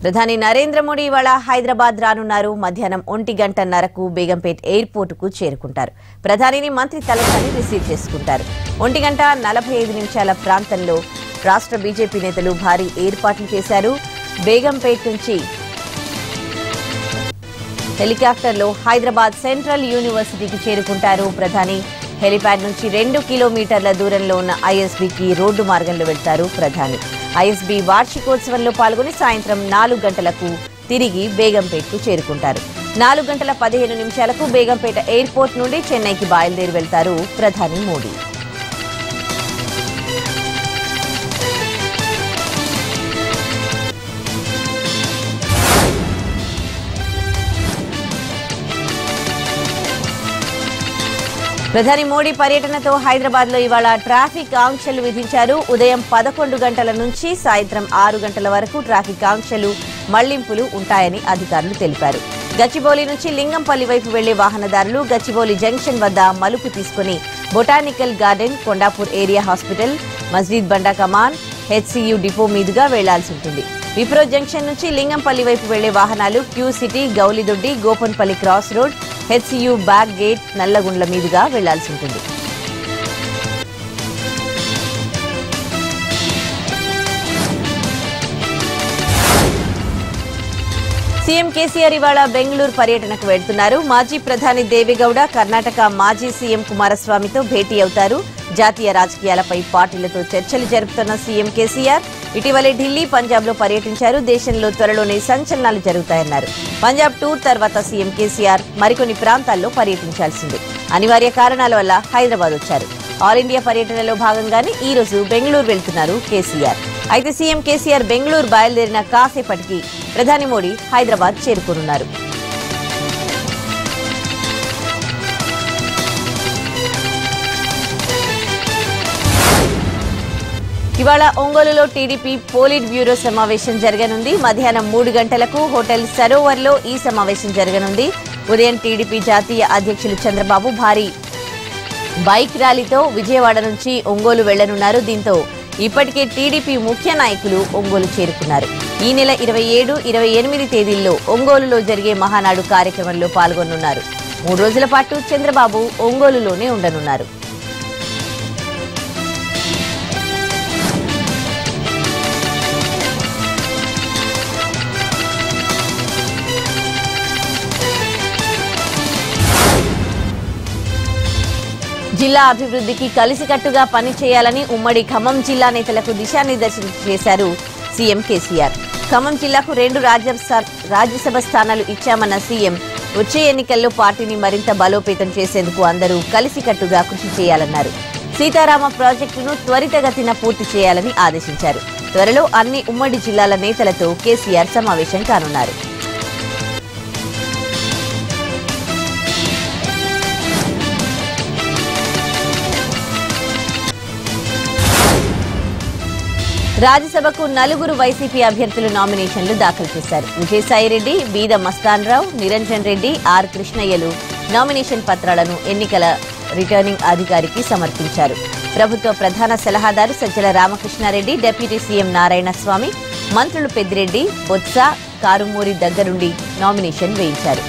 ప్రధాని నరేంద్ర మోడీ ఇవాళ హైదరాబాద్ రానున్నారు మధ్యాహ్నం ఒంటి గంటన్నరకు బేగంపేట్ ఎయిర్పోర్టుకు చేరుకుంటారు ప్రధానిని మంత్రి తలసాని రిసీవ్ చేసుకుంటారు ఒంటి గంట నలభై ఐదు నిమిషాల ప్రాంతంలో రాష్ట్ర బీజేపీ నేతలు భారీ ఏర్పాట్లు చేశారు బేగంపేట్ నుంచి హెలికాప్టర్లో హైదరాబాద్ సెంట్రల్ యూనివర్సిటీకి చేరుకుంటారు ప్రధాని హెలిప్యాడ్ నుంచి రెండు కిలోమీటర్ల దూరంలో ఉన్న ఐఎస్బీకి రోడ్డు మార్గంలో వెళ్తారు ప్రధాని ఐఎస్బీ వార్షికోత్సవంలో పాల్గొని సాయంత్రం నాలుగు గంటలకు తిరిగి బేగంపేట్కు చేరుకుంటారు నాలుగు గంటల పదిహేను నిమిషాలకు బేగంపేట ఎయిర్పోర్ట్ నుండి చెన్నైకి బయలుదేరి వెళ్తారు ప్రధాని మోడీ ప్రధాని మోడీ పర్యటనతో హైదరాబాద్ లో ఇవాళ ట్రాఫిక్ ఆంక్షలు విధించారు ఉదయం పదకొండు గంటల నుంచి సాయంత్రం ఆరు గంటల వరకు ట్రాఫిక్ ఆంక్షలు మళ్లింపులు ఉంటాయని అధికారులు తెలిపారు గచ్చిబౌలి నుంచి లింగంపల్లి వైపు వెళ్లే వాహనదారులు గచ్చిబౌలి జంక్షన్ వద్ద మలుపు తీసుకుని botanical garden Kondapur area hospital Masjid Banda Kaman HCU depot మీదుగా వెళ్లాల్సి ఉంటుంది విప్రో జంక్షన్ నుంచి లింగంపల్లి వైపు వెళ్లే వాహనాలు Q City Gowlidoddi Gopanpally cross road HCU back gate Nallagandla మీదుగా వెళ్లాల్సి ఉంటుంది సీఎం కేసీఆర్ ఇవాళ బెంగళూరు పర్యటనకు వెళ్తున్నారు మాజీ ప్రధాని దేవేగౌడ కర్ణాటక మాజీ సీఎం కుమారస్వామితో భేటీ అవుతారు జాతీయ రాజకీయాలపై పార్టీలతో చర్చలు జరుపుతున్న సీఎం కేసీఆర్ ఇటీవలే ఢిల్లీ పంజాబ్ లో పర్యటించారు దేశంలో త్వరలోనే సంచలనాలు జరుగుతాయన్నారు పంజాబ్ టూర్ తర్వాత సీఎం కేసీఆర్ మరికొన్ని ప్రాంతాల్లో పర్యటించాల్సింది అనివార్య కారణాల వల్ల హైదరాబాద్ వచ్చారు ఆల్ ఇండియా పర్యటనలో భాగంగానే ఈ రోజు బెంగళూరు వెళ్తున్నారు కేసీఆర్ అయితే సీఎం కేసీఆర్ బెంగళూరు బయలుదేరిన కాసేపటికి ప్రధాని మోడీ హైదరాబాద్ చేరుకోనున్నారు ఇవాళ ఒంగోలులో టీడీపీ పోలిట్ బ్యూరో సమావేశం జరగనుంది మధ్యాహ్నం మూడు గంటలకు హోటల్ సరోవర్లో ఈ సమావేశం జరగనుంది ఉదయం టీడీపీ జాతీయ అధ్యక్షులు చంద్రబాబు భారీ బైక్ ర్యాలీతో విజయవాడ నుంచి ఒంగోలు వెళ్లనున్నారు దీంతో ఇప్పటికే టీడీపీ ముఖ్య నాయకులు ఒంగోలు చేరుకున్నారు ఈ నెల ఇరవై ఏడు ఇరవై ఎనిమిది తేదీల్లో ఒంగోలులో జరిగే మహానాడు కార్యక్రమంలో పాల్గొనున్నారు మూడు రోజుల పాటు చంద్రబాబు ఒంగోలులోనే ఉండనున్నారు జిల్లా అభివృద్ధికి కలిసికట్టుగా పనిచేయాలని ఉమ్మడి ఖమ్మం జిల్లా నేతలకు దిశానిర్దేశం చేశారు సీఎం కేసీఆర్ ఖమ్మం జిల్లాకు రెండు రాజ్యసభ రాజ్యసభ స్థానాలు ఇచ్చామన్న సీఎం వచ్చే ఎన్నికల్లో పార్టీని మరింత బలోపేతం చేసేందుకు అందరూ కలిసికట్టుగా కృషి చేయాలన్నారు సీతారామ ప్రాజెక్టును త్వరితగతిన పూర్తి చేయాలని ఆదేశించారు త్వరలో అన్ని ఉమ్మడి జిల్లాల నేతలతో కేసీఆర్ సమావేశం కానున్నారు రాజ్యసభకు నలుగురు వైసీపీ అభ్యర్థులు నామినేషన్లు దాఖలు చేశారు విజయసాయిరెడ్డి బీద మస్తాన్ రావు నిరంజన్ రెడ్డి ఆర్ కృష్ణయ్యలు నామినేషన్ పత్రాలను ఎన్నికల రిటర్నింగ్ అధికారికి సమర్పించారు ప్రభుత్వ ప్రధాన సలహాదారు సజ్జల రామకృష్ణారెడ్డి డిప్యూటీ సీఎం నారాయణ స్వామి మంత్రులు పెద్దిరెడ్డి బొత్స కారుమూరి దగ్గరుండి నామినేషన్ వేయించారు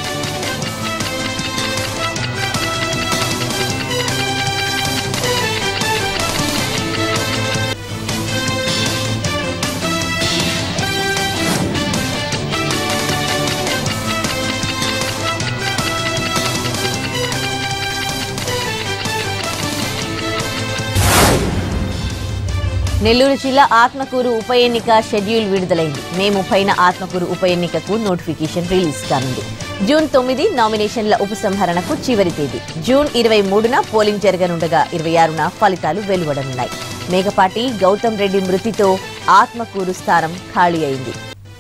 నెల్లూరు జిల్లా ఆత్మకూరు ఉప ఎన్నిక షెడ్యూల్ విడుదలైంది మే ముప్పైన ఆత్మకూరు ఉప ఎన్నికకు నోటిఫికేషన్ రిలీజ్ కానుంది జూన్ తొమ్మిది నామినేషన్ల ఉపసంహరణకు చివరి తేదీ జూన్ ఇరవై మూడున పోలింగ్ జరగనుండగా ఇరవై ఆరున ఫలితాలు వెలువడనున్నాయి మేకపాటి గౌతమ్ రెడ్డి మృతితో ఆత్మకూరు స్థానం ఖాళీ అయింది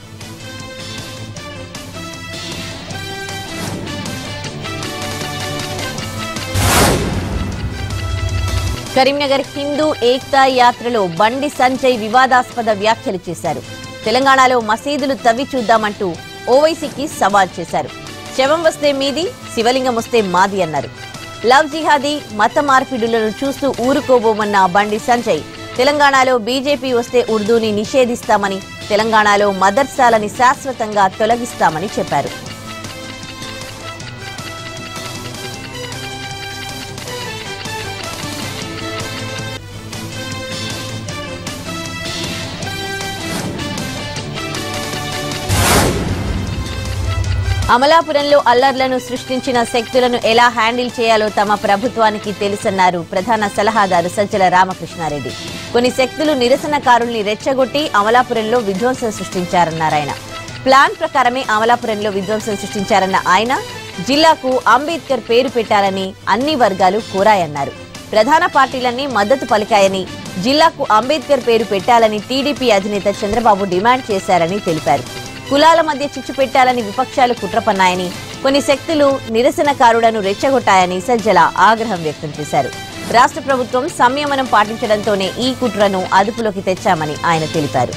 కరీంనగర్ హిందూ ఏక్తా యాత్రలో బండి సంజయ్ వివాదాస్పద వ్యాఖ్యలు చేశారు తెలంగాణలో మసీదులు తవ్వి చూద్దామంటూ ఓవైసీకి సవాల్ చేశారు శవం వస్తే మీది శివలింగం వస్తే మాది అన్నారు లవ్ జిహాదీ మత మార్పిడులను చూస్తూ ఊరుకోబోమన్న బండి సంజయ్ తెలంగాణలో బీజేపీ వస్తే ఉర్దూని నిషేధిస్తామని తెలంగాణలో మదర్సాలని శాశ్వతంగా తొలగిస్తామని చెప్పారు అమలాపురంలో అల్లర్లను సృష్టించిన శక్తులను ఎలా హ్యాండిల్ చేయాలో తమ ప్రభుత్వానికి తెలుసన్నారు ప్రధాన సలహాదారు సజ్జల రామకృష్ణారెడ్డి కొన్ని శక్తులు నిరసనకారుల్ని రెచ్చగొట్టి అమలాపురంలో విధ్వంసం సృష్టించారన్నారు ఆయన ప్లాన్ ప్రకారమే అమలాపురంలో విధ్వంసం సృష్టించారన్న ఆయన జిల్లాకు అంబేద్కర్ పేరు పెట్టాలని అన్ని వర్గాలు కోరాయన్నారు ప్రధాన పార్టీలన్నీ మద్దతు పలికాయని జిల్లాకు అంబేద్కర్ పేరు పెట్టాలని టీడీపీ అధినేత చంద్రబాబు డిమాండ్ చేశారని తెలిపారు కులాల మధ్య చిచ్చు పెట్టాలని విపక్షాలు కుట్రపన్నాయని కొన్ని శక్తులు నిరసనకారులను రెచ్చగొట్టాయని సజ్జల ఆగ్రహం వ్యక్తం చేశారు రాష్ట్ర ప్రభుత్వం సంయమనం పాటించడంతోనే ఈ కుట్రను అదుపులోకి తెచ్చామని ఆయన తెలిపారు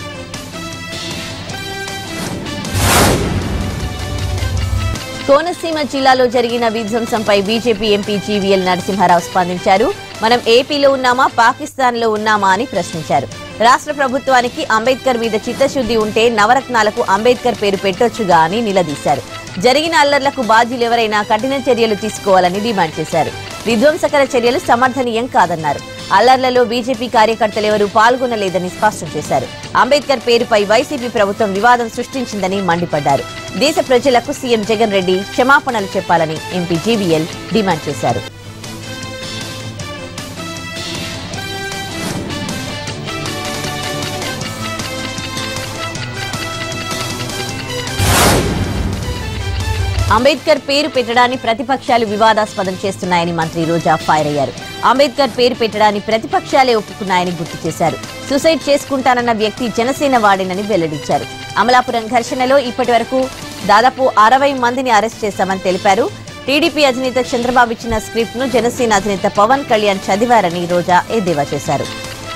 కోనసీమ జిల్లాలో జరిగిన విధ్వంసంపై బీజేపీ ఎంపీ జీవీఎల్ నరసింహారావు స్పందించారు మనం ఏపీలో ఉన్నామా పాకిస్తాన్లో ఉన్నామా అని ప్రశ్నించారు రాష్ట్ర ప్రభుత్వానికి అంబేద్కర్ మీద చిత్తశుద్ధి ఉంటే నవరత్నాలకు అంబేద్కర్ పేరు పెట్టొచ్చుగా అని నిలదీశారు జరిగిన అల్లర్లకు బాధ్యులెవరైనా కఠిన చర్యలు తీసుకోవాలని డిమాండ్ చేశారు విధ్వంసకర చర్యలు సమర్థనీయం కాదన్నారు అల్లర్లలో బీజేపీ కార్యకర్తలెవరూ పాల్గొనలేదని స్పష్టం చేశారు అంబేద్కర్ పేరుపై వైసీపీ ప్రభుత్వం వివాదం సృష్టించిందని మండిపడ్డారు దేశ ప్రజలకు సీఎం జగన్ రెడ్డి క్షమాపణలు చెప్పాలని ఎంపీ జీవీఎల్ డిమాండ్ చేశారు అంబేద్కర్ పేరు పెట్టడాన్ని ప్రతిపక్షాలు వివాదాస్పదం చేస్తున్నాయని మంత్రి రోజా ఫైర్ అయ్యారు అంబేద్కర్ పేరు పెట్టడాన్ని ప్రతిపక్షాలే ఒప్పుకున్నాయని గుర్తు చేశారు సూసైడ్ చేసుకుంటానన్న వ్యక్తి జనసేన వాడినని వెల్లడించారు అమలాపురం ఘర్షణలో ఇప్పటి వరకు దాదాపు అరవై మందిని అరెస్ట్ చేశామని తెలిపారు టీడీపీ అధినేత చంద్రబాబు ఇచ్చిన స్క్రిప్ట్ ను జనసేన అధినేత పవన్ కళ్యాణ్ చదివారని రోజా ఎద్దేవా చేశారు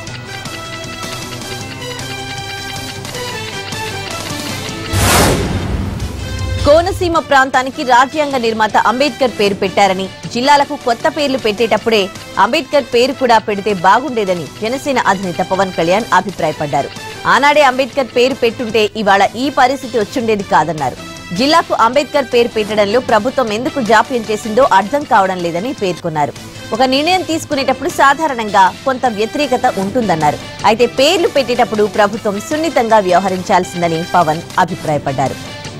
కోనసీమ ప్రాంతానికి రాజ్యాంగ నిర్మాత అంబేద్కర్ పేరు పెట్టారని జిల్లాలకు కొత్త పేర్లు పెట్టేటప్పుడే అంబేద్కర్ పేరు కూడా పెడితే బాగుండేదని జనసేన అధినేత పవన్ కళ్యాణ్ అభిప్రాయపడ్డారు ఆనాడే అంబేద్కర్ పేరు పెట్టుంటే ఇవాళ ఈ పరిస్థితి వచ్చుండేది కాదన్నారు జిల్లాకు అంబేద్కర్ పేరు పెట్టడంలో ప్రభుత్వం ఎందుకు జాప్యం చేసిందో అర్థం కావడం లేదని పేర్కొన్నారు ఒక నిర్ణయం తీసుకునేటప్పుడు సాధారణంగా కొంత వ్యతిరేకత ఉంటుందన్నారు అయితే పేర్లు పెట్టేటప్పుడు ప్రభుత్వం సున్నితంగా వ్యవహరించాల్సిందని పవన్ అభిప్రాయపడ్డారు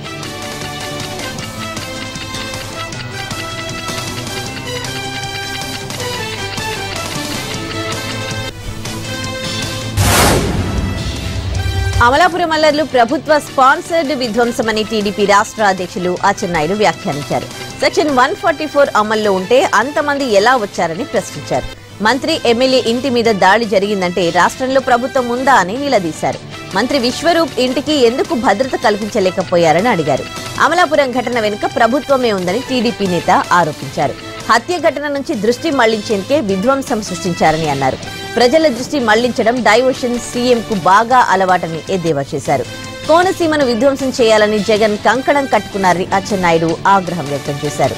అమలాపురం అల్లర్లు ప్రభుత్వ స్పాన్సర్డ్ విధ్వంసమని టీడీపీ రాష్ట్ర అధ్యక్షులు అచ్చెన్నాయుడు వ్యాఖ్యానించారు సెక్షన్ వన్ ఫార్టీ ఫోర్ అమల్లో ఉంటే అంతమంది ఎలా వచ్చారని ప్రశ్నించారు మంత్రి ఎమ్మెల్యే ఇంటి మీద దాడి జరిగిందంటే రాష్ట్రంలో ప్రభుత్వం ఉందా అని నిలదీశారు మంత్రి విశ్వరూప్ ఇంటికి ఎందుకు భద్రత కల్పించలేకపోయారని అడిగారు అమలాపురం ఘటన వెనుక ప్రభుత్వమే ఉందని టీడీపీ నేత ఆరోపించారు హత్య ఘటన నుంచి దృష్టి మళ్లించేందుకే విధ్వంసం సృష్టించారని అన్నారు ప్రజల దృష్టి మళ్లించడం డైవర్షన్ సీఎం కు బాగా అలవాటని ఎద్దేవా చేశారు కోనసీమను విధ్వంసం చేయాలని జగన్ కంకణం కట్టుకున్నారని అచ్చెన్నాయుడు ఆగ్రహం వ్యక్తం చేశారు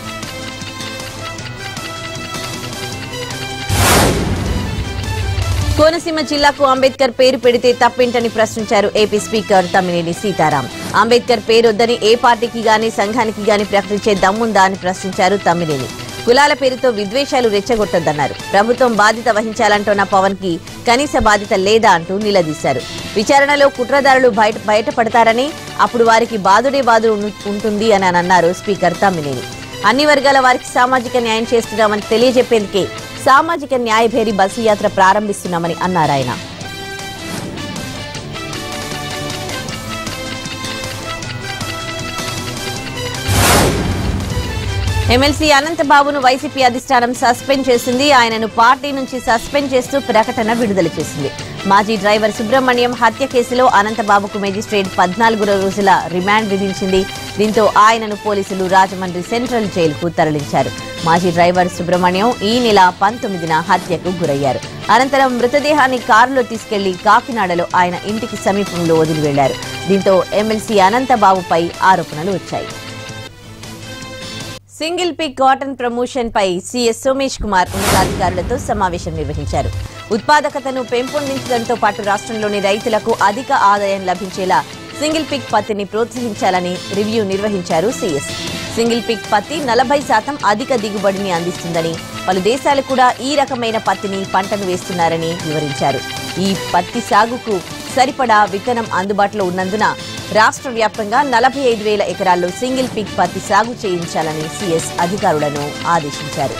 కోనసీమ జిల్లాకు అంబేద్కర్ పేరు పెడితే తప్పేంటని ప్రశ్నించారు ఏపీ స్పీకర్ తమ్మినేని సీతారాం అంబేద్కర్ పేరొద్దని ఏ పార్టీకి గాని సంఘానికి గాని ప్రకటించే దమ్ముందా అని ప్రశ్నించారు తమ్మినేని కులాల పేరుతో విద్వేషాలు రెచ్చగొట్టొద్దన్నారు ప్రభుత్వం బాధ్యత వహించాలంటున్న పవన్ కి కనీస బాధ్యత లేదా అంటూ నిలదీశారు విచారణలో కుట్రదారులు బయట బయటపడతారని అప్పుడు వారికి బాదుడే బాదుడు ఉన్- ఉంటుంది అని అన్నారు స్పీకర్ తమ్మినేని అన్ని వర్గాల వారికి సామాజిక న్యాయం చేస్తున్నామని తెలియజెప్పేందుకే సామాజిక న్యాయభేరి బస్సు యాత్ర ప్రారంభిస్తున్నామని అన్నారు ఆయన ఎమ్మెల్సీ అనంతబాబును వైసీపీ అధిష్టానం సస్పెండ్ చేసింది ఆయనను పార్టీ నుంచి సస్పెండ్ చేస్తూ ప్రకటన విడుదల చేసింది మాజీ డ్రైవర్ సుబ్రహ్మణ్యం హత్య కేసులో అనంతబాబుకు మెజిస్ట్రేట్ పద్నాలుగు రోజుల రిమాండ్ విధించింది దీంతో ఆయనను పోలీసులు రాజమండ్రి సెంట్రల్ జైలుకు తరలించారు మాజీ డ్రైవర్ సుబ్రహ్మణ్యం ఈ నెల పంతొమ్మిదిన హత్యకు గురయ్యారు అనంతరం మృతదేహాన్ని కారులో తీసుకెళ్లి కాకినాడలో ఆయన ఇంటికి సమీపంలో వదిలి వెళ్లారు దీంతో ఎమ్మెల్సీ అనంతబాబుపై ఆరోపణలు వచ్చాయి సింగిల్ పిక్ కాటన్ ప్రమోషన్ పై సీఎస్ సోమేష్ కుమార్ ఉన్నతాధికారులతో సమావేశం నిర్వహించారు ఉత్పాదకతను పెంపొందించడంతో పాటు రాష్ట్రంలోని రైతులకు అధిక ఆదాయం లభించేలా సింగిల్ పిక్ పత్తిని ప్రోత్సహించాలని రివ్యూ నిర్వహించారు సీఎస్ సింగిల్ పిక్ పత్తి నలభై శాతం అధిక దిగుబడిని అందిస్తుందని పలు దేశాలు కూడా ఈ రకమైన పత్తిని పంటను వేస్తున్నారని వివరించారు ఈ పత్తి సాగుకు సరిపడా విత్తనం అందుబాటులో ఉన్నందున రాష్ట్ర వ్యాప్తంగా నలభై ఐదు వేల ఎకరాల్లో సింగిల్ పిక్ పత్తి సాగు చేయించాలని సీఎస్ అధికారులను ఆదేశించారు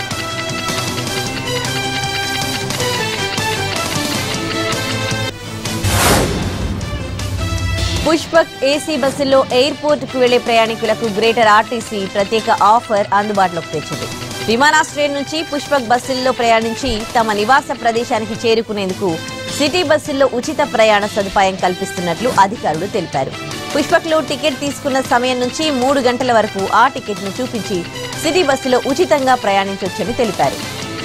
పుష్పక్ ఏసీ బస్సుల్లో ఎయిర్పోర్ట్ కు వెళ్లే ప్రయాణికులకు గ్రేటర్ ఆర్టీసీ ప్రత్యేక ఆఫర్ అందుబాటులోకి తెచ్చింది విమానాశ్రయం నుంచి పుష్పక్ బస్సుల్లో ప్రయాణించి తమ నివాస ప్రదేశానికి చేరుకునేందుకు సిటీ బస్సుల్లో ఉచిత ప్రయాణ సదుపాయం కల్పిస్తున్నట్లు అధికారులు తెలిపారు పుష్పక్ లో టికెట్ తీసుకున్న సమయం నుంచి మూడు గంటల వరకు ఆ టికెట్ ను చూపించి సిటీ బస్సులో ఉచితంగా ప్రయాణించొచ్చని తెలిపారు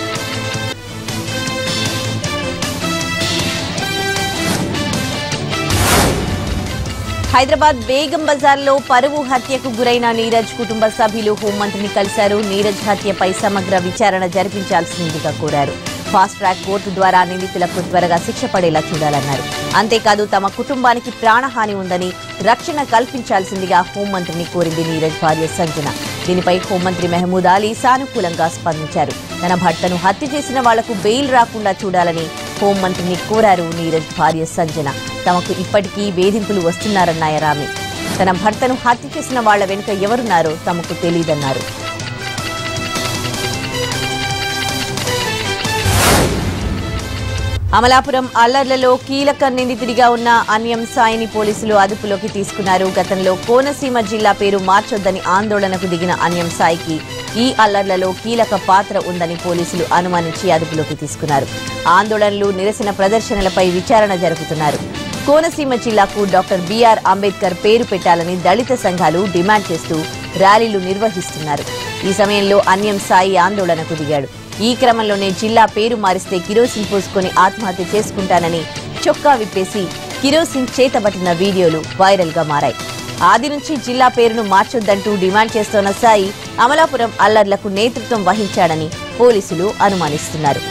హైదరాబాద్ బేగం బజార్లో పరువు హత్యకు గురైన నీరజ్ కుటుంబ సభ్యులు హోంమంత్రిని కలిశారు నీరజ్ హత్యపై సమగ్ర విచారణ జరిపించాల్సిందిగా కోరారు ఫాస్ట్ ట్రాక్ కోర్టు ద్వారా నిందితులకు త్వరగా శిక్ష పడేలా చూడాలన్నారు అంతేకాదు తమ కుటుంబానికి ప్రాణహాని ఉందని రక్షణ కల్పించాల్సిందిగా హోంమంత్రిని కోరింది నీరజ్ భార్య సంజన దీనిపై హోంమంత్రి మెహమూద్ అలీ సానుకూలంగా స్పందించారు తన భర్తను హత్య చేసిన వాళ్లకు బెయిల్ రాకుండా చూడాలని హోంమంత్రిని కోరారు నీరజ్ భార్య సంజన తమకు ఇప్పటికీ వేధింపులు వస్తున్నారన్నాయరామె తన భర్తను హత్య చేసిన వాళ్ల వెనుక ఎవరున్నారో తమకు తెలియదన్నారు అమలాపురం అల్లర్లలో కీలక నిందితుడిగా ఉన్న అన్యం సాయిని పోలీసులు అదుపులోకి తీసుకున్నారు గతంలో కోనసీమ జిల్లా పేరు మార్చొద్దని ఆందోళనకు దిగిన అన్యం సాయికి ఈ అల్లర్లలో కీలక పాత్ర ఉందని పోలీసులు అనుమానించి అదుపులోకి తీసుకున్నారు ఆందోళనలు నిరసన ప్రదర్శనలపై విచారణ జరుపుతున్నారు కోనసీమ జిల్లాకు డాక్టర్ బిఆర్ అంబేద్కర్ పేరు పెట్టాలని దళిత సంఘాలు డిమాండ్ చేస్తూ ర్యాలీలు నిర్వహిస్తున్నారు ఈ సమయంలో అన్యం సాయి ఆందోళనకు దిగాడు ఈ క్రమంలోనే జిల్లా పేరు మారిస్తే కిరోసిన్ పోసుకొని ఆత్మహత్య చేసుకుంటానని చొక్కా విప్పేసి కిరోసిన్ చేతబట్టిన వీడియోలు వైరల్ గా మారాయి ఆది నుంచి జిల్లా పేరును మార్చొద్దంటూ డిమాండ్ చేస్తోన్న సాయి అమలాపురం అల్లర్లకు నేతృత్వం వహించాడని పోలీసులు అనుమానిస్తున్నారు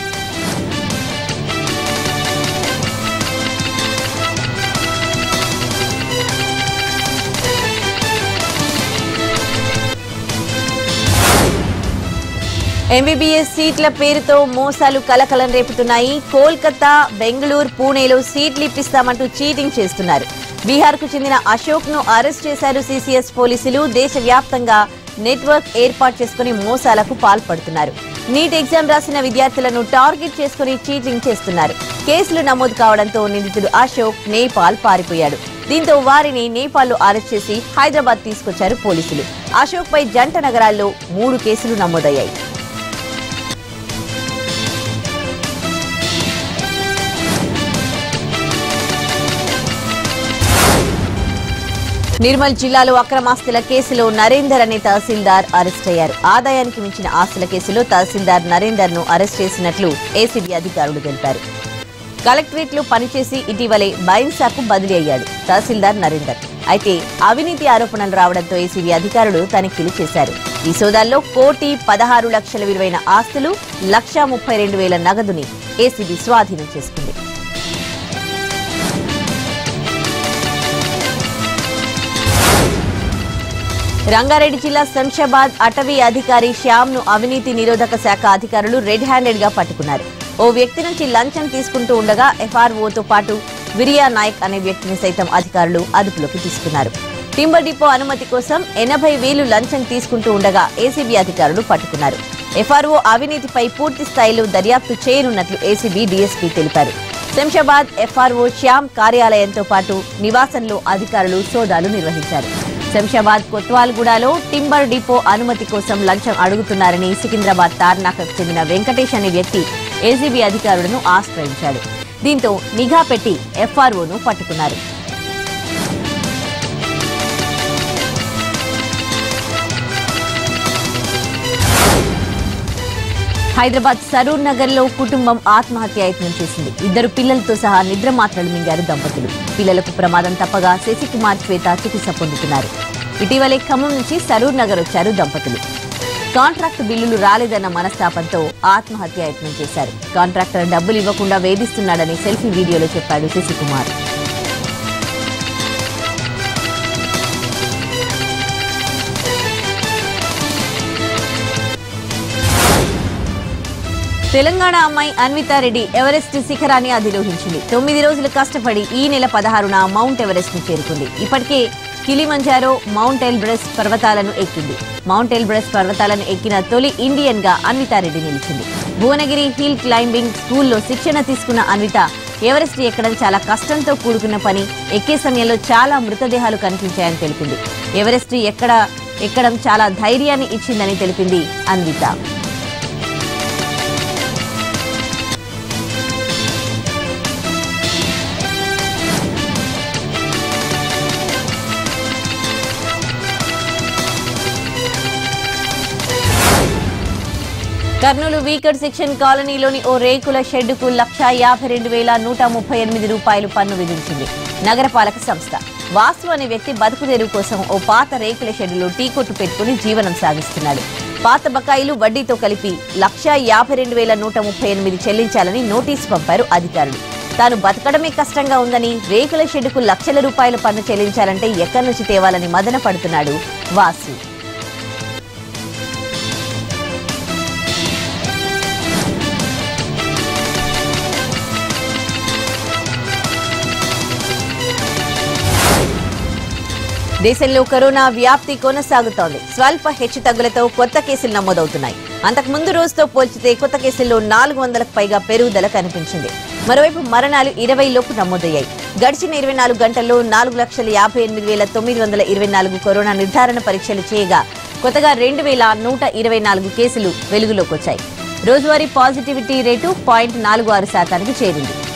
ఎంబీబీఎస్ సీట్ల పేరుతో మోసాలు కలకలం రేపుతున్నాయి కోల్కతా బెంగళూరు పూణేలో సీట్లు ఇప్పిస్తామంటూ చీటింగ్ చేస్తున్నారు బీహార్ కు చెందిన అశోక్ ను అరెస్ట్ చేశారు సీసీఎస్ పోలీసులు దేశవ్యాప్తంగా నెట్వర్క్ ఏర్పాటు చేసుకుని మోసాలకు పాల్పడుతున్నారు నీట్ ఎగ్జామ్ రాసిన విద్యార్థులను టార్గెట్ చేసుకుని చీటింగ్ చేస్తున్నారు కేసులు నమోదు కావడంతో నిందితుడు అశోక్ నేపాల్ పారిపోయాడు దీంతో వారిని నేపాల్లో అరెస్ట్ చేసి హైదరాబాద్ తీసుకొచ్చారు పోలీసులు అశోక్ పై జంట నగరాల్లో మూడు కేసులు నమోదయ్యాయి నిర్మల్ జిల్లాలో అక్రమాస్తుల కేసులో నరేందర్ అనే తహసీల్దార్ అరెస్ట్ అయ్యారు ఆదాయానికి మించిన ఆస్తుల కేసులో తహసీల్దార్ నరేందర్ ను అరెస్ట్ చేసినట్లు ఏసీబీ అధికారులు తెలిపారు కలెక్టరేట్ లో పనిచేసి ఇటీవలే బైన్సాకు బదిలీ అయ్యాడు తహసీల్దార్ నరేందర్ అయితే అవినీతి ఆరోపణలు రావడంతో ఏసీబీ అధికారులు తనిఖీలు చేశారు ఈ సోదాల్లో కోటి పదహారు లక్షల విలువైన ఆస్తులు లక్షా ముప్పై రెండు వేల నగదుని ఏసీబీ స్వాధీనం చేసుకుంది రంగారెడ్డి జిల్లా శంషాబాద్ అటవీ అధికారి శ్యామ్ ను అవినీతి నిరోధక శాఖ అధికారులు రెడ్ హ్యాండెడ్ గా పట్టుకున్నారు ఓ వ్యక్తి నుంచి లంచం తీసుకుంటూ ఉండగా ఎఫ్ఆర్ఓతో పాటు విరియా నాయక్ అనే వ్యక్తిని సైతం అధికారులు అదుపులోకి తీసుకున్నారు టింబర్ డిపో అనుమతి కోసం ఎనభై వేలు లంచం తీసుకుంటూ ఉండగా ఏసీబీ అధికారులు పట్టుకున్నారు ఎఫ్ఆర్ఓ అవినీతిపై పూర్తి స్థాయిలో దర్యాప్తు చేయనున్నట్లు ఏసీబీ డీఎస్పీ తెలిపారు శంషాబాద్ ఎఫ్ఆర్ఓ శ్యామ్ కార్యాలయంతో పాటు నివాసంలో అధికారులు సోదాలు నిర్వహించారు శంషాబాద్ కొత్వాల్గూడలో టింబర్ డిపో అనుమతి కోసం లంచం అడుగుతున్నారని సికింద్రాబాద్ తార్నాకకు చెందిన వెంకటేష్ అనే వ్యక్తి ఏసీబీ అధికారులను ఆశ్రయించాడు దీంతో నిఘా పెట్టి ఎఫ్ఆర్ఓను పట్టుకున్నారు హైదరాబాద్ సరూర్ నగర్ లో కుటుంబం ఆత్మహత్య యత్నం చేసింది ఇద్దరు పిల్లలతో సహా నిద్ర మాత్రలు మింగారు దంపతులు పిల్లలకు ప్రమాదం తప్పగా శశికుమార్ శ్వేత చికిత్స పొందుతున్నారు ఇటీవలే ఖమ్మం నుంచి సరూర్ నగర్ వచ్చారు దంపతులు కాంట్రాక్ట్ బిల్లులు రాలేదన్న మనస్తాపంతో ఆత్మహత్య యత్నం చేశారు కాంట్రాక్టర్ డబ్బులు ఇవ్వకుండా వేధిస్తున్నాడని సెల్ఫీ వీడియోలో చెప్పాడు శశికుమార్ తెలంగాణ అమ్మాయి అన్వితారెడ్డి ఎవరెస్ట్ శిఖరాన్ని అధిరోహించింది తొమ్మిది రోజులు కష్టపడి ఈ నెల పదహారున మౌంట్ ఎవరెస్ట్ ను చేరుకుంది ఇప్పటికే కిలిమంజారో మౌంట్ ఎల్బ్రస్ పర్వతాలను ఎక్కింది మౌంట్ ఎల్బ్రస్ పర్వతాలను ఎక్కిన తొలి ఇండియన్ గా అన్వితారెడ్డి నిలిచింది భువనగిరి హిల్ క్లైంబింగ్ స్కూల్లో శిక్షణ తీసుకున్న అన్విత ఎవరెస్ట్ ఎక్కడం చాలా కష్టంతో కూడుకున్న పని ఎక్కే సమయంలో చాలా మృతదేహాలు కనిపించాయని తెలిపింది ఎవరెస్ట్ ఎక్కడ ఎక్కడం చాలా ధైర్యాన్ని ఇచ్చిందని తెలిపింది అన్విత కర్నూలు వీకర్ సెక్షన్ కాలనీలోని ఓ రేకుల షెడ్డుకు లక్ష యాభై రెండు వేల నూట ముప్పై ఎనిమిది రూపాయలు పన్ను విధించింది నగరపాలక సంస్థ వాసు అనే వ్యక్తి బతుకు తెరువు కోసం ఓ పాత రేకుల షెడ్డులో టీ కొట్టు పెట్టుకుని జీవనం సాగిస్తున్నాడు పాత బకాయిలు వడ్డీతో కలిపి లక్ష యాభై రెండు వేల నూట ముప్పై ఎనిమిది చెల్లించాలని నోటీసు పంపారు అధికారులు తాను బతకడమే కష్టంగా ఉందని రేకుల షెడ్డుకు లక్షల రూపాయల పన్ను చెల్లించాలంటే ఎక్కడి నుంచి తేవాలని మదన పడుతున్నాడు వాసు దేశంలో కరోనా వ్యాప్తి కొనసాగుతోంది స్వల్ప హెచ్చుతగ్గులతో కొత్త కేసులు నమోదవుతున్నాయి అంతకు ముందు రోజుతో పోల్చితే కొత్త కేసుల్లో నాలుగు వందలకు పైగా పెరుగుదల కనిపించింది మరోవైపు మరణాలు ఇరవై లోపు నమోదయ్యాయి గడిచిన ఇరవై నాలుగు గంటల్లో నాలుగు లక్షల యాభై ఎనిమిది వేల తొమ్మిది వందల ఇరవై నాలుగు కరోనా నిర్ధారణ పరీక్షలు చేయగా కొత్తగా రెండు వేల నూట ఇరవై నాలుగు కేసులు వెలుగులోకి వచ్చాయి రోజువారీ పాజిటివిటీ రేటు పాయింట్ నాలుగు ఆరు శాతానికి చేరింది